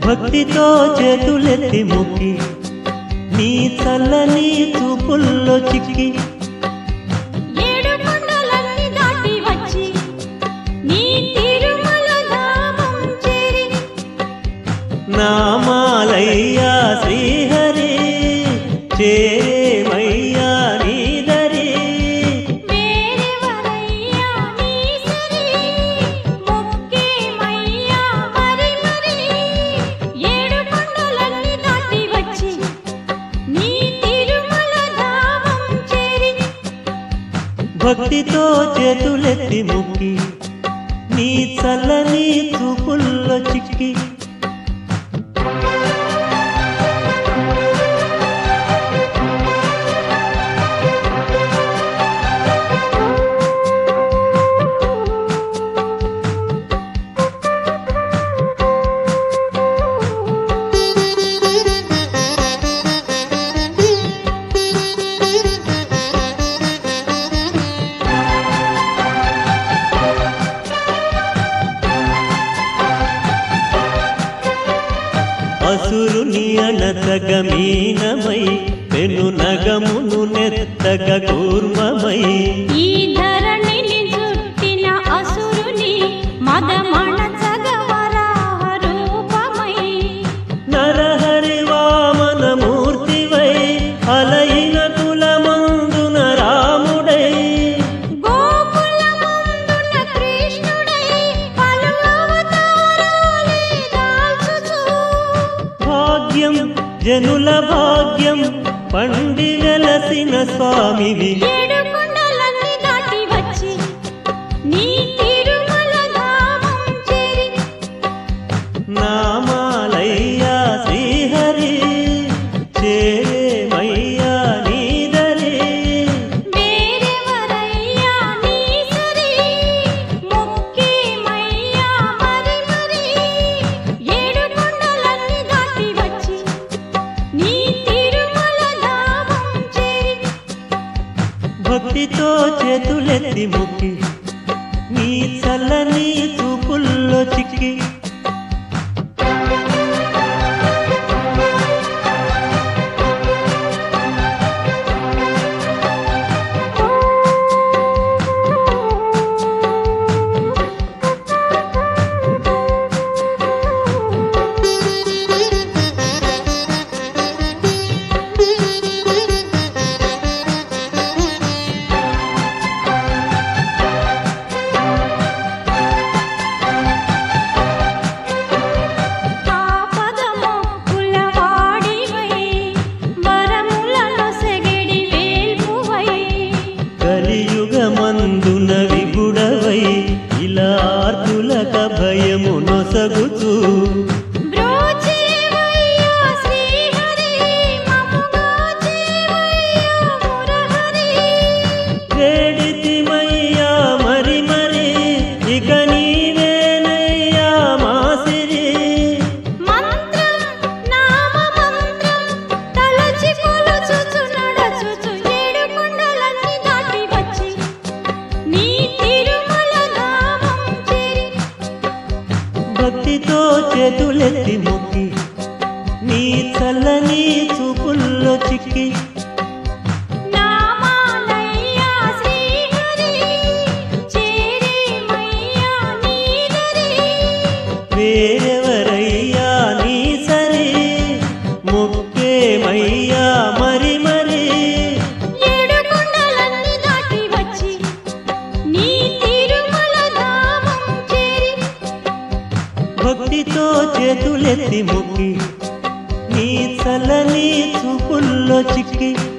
భక్తితో చేతులెత్తి ముక్కి నీ చల్లని చూపుల్లో చిక్కి ఏడు కొండలన్నీ దాటి వచ్చి నీ తిరుమల ధామం చేరి నామాలయ్యా శ్రీహరి చేమయ్యా నీదరి వేరెవరయ్యా నీ సరి మొక్కేమయ్యా మరి మరి ఏడు కొండలన్నీ దాటి వచ్చి నీ తిరుమల ధామం చేరి భక్తితో చేతులెత్తి ముక్కి నీ చల్లని చూపుల్లో చిక్కి అసురుని అనతగమీనమై పెను నగమును నెత్తగ కూర్మమై ఈ ధరణిని చుట్టిన అసురుని మదమణచగవరాహ రూపమై నరహరి వామన మూర్తివై అలయిన కులమందున రాముడై గోకులమందున కృష్ణుడై పలు అవతారాలే దాల్చుచు భాగ్యం జనుల భాగ్యం పండి వెలసిన స్వామివి ఏడు కొండలన్నీ దాటి వచ్చి నీ తిరుమల ధామం చేరి నామాలయ్యా శ్రీహరి చేమయ్యా నీదరి వేరెవరయ్యా నీ సరి మొక్కేమయ్యా మరి మరి ఏడు కొండలన్నీ దాటి వచ్చి నీ తిరుమల ధామం చేరి భక్తితో చేతులెత్తి ముక్కి నీ చల్లని చూపుల్లో చిక్కి ఆపదము కులవాడివై వరములను సెగడి వేల్పువై కలియుగమందున విగుడవై ఇలా ఆర్తులక భయము నొసగుతూ బ్రోచేవయ్యా శ్రీహరి మమ్ముగాచేవయ్యా మురహరి వేడితిమయ్యా మరి మరి ఇక నీవేనయ్యా మాసిరి మంత్రం నామ మంత్రం తలచి కొలుచుచు నడచుచు ఏడు కొండలన్నీ దాటి వచ్చి నీ తిరుమల ధామం చేరి భక్తితో చేతులెత్తి ముక్కి నీ చల్లని చూపుల్లో చిక్కి నామాలయ్యా శ్రీహరి చేరేమయ్యా నీదరి వేరెవరయ్యా నీ సరి ముక్కేమయ్యా మరి మరి ఏడు కొండలన్నీ దాటి వచ్చి నీ తిరుమల ధామం చేరి భక్తితో చేతులెత్తి ముక్కి నీ చల్లని చూపుల్లో చిక్కి